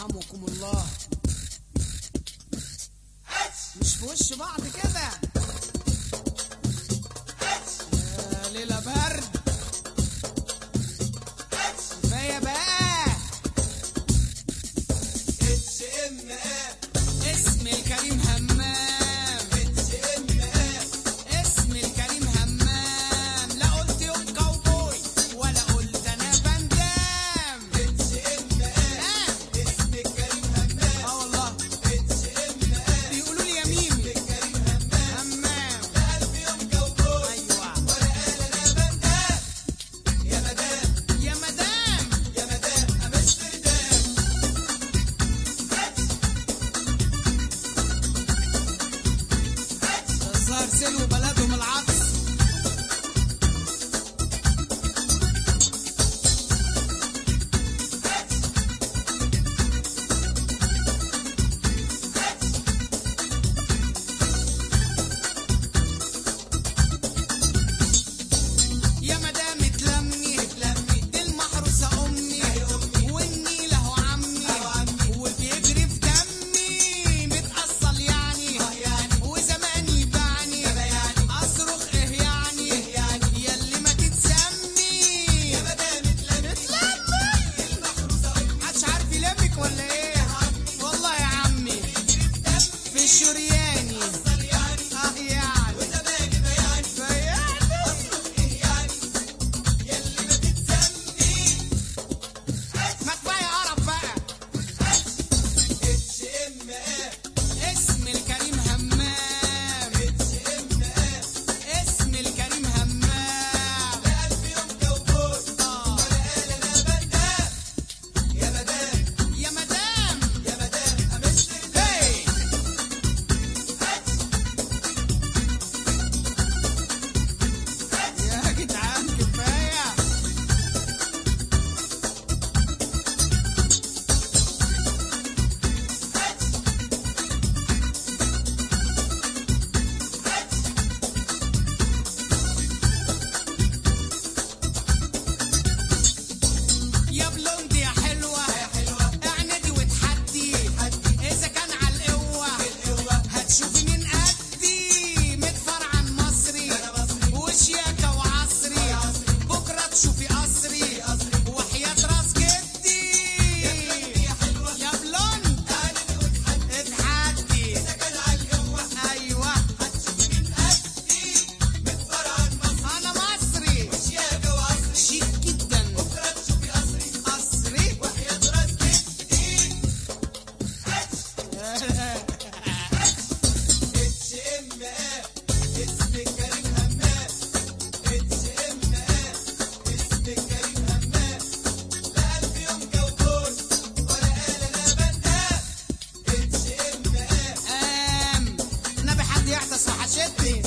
يرحمكم الله مش في وش بعض كده يا ليلة برد كفاية بقى اسم الكريم همام اسم الكريم همام لا قلت يوم كاوبوي ولا قلت انا بندام آه. اه والله بيقولوا لي يا ميمي همام ايوه يا مدام الظاهر سلوا بلدهم العطس يا مدام اتلمي دي المحروسة أمي والنيل أهو عمي وبيجري في دمي متأصل يعني وزماني بعني أصرخ إيه يعني ياللي ما تتسمي اتلمي محدش عارف يلمك ولا إيه والله يا عمي في الشرياني اه يعني فيعني ما كفايه قرف بقى اسم الكريم همام اسم الكريم همام آه. يا مدام هي يا جدعان كفايه يا بلوندي يا حلوة اعندي وتحدي إذا كان على القوة هتشوفي من قدي متفرعن مصري وشياكة وعصري بكرة تشوفي قصري وحياة راس جدي يا بلوند اتحدي أيوة أنا مصري شيك جدا قصري قام نبي حد يعطس وحشتني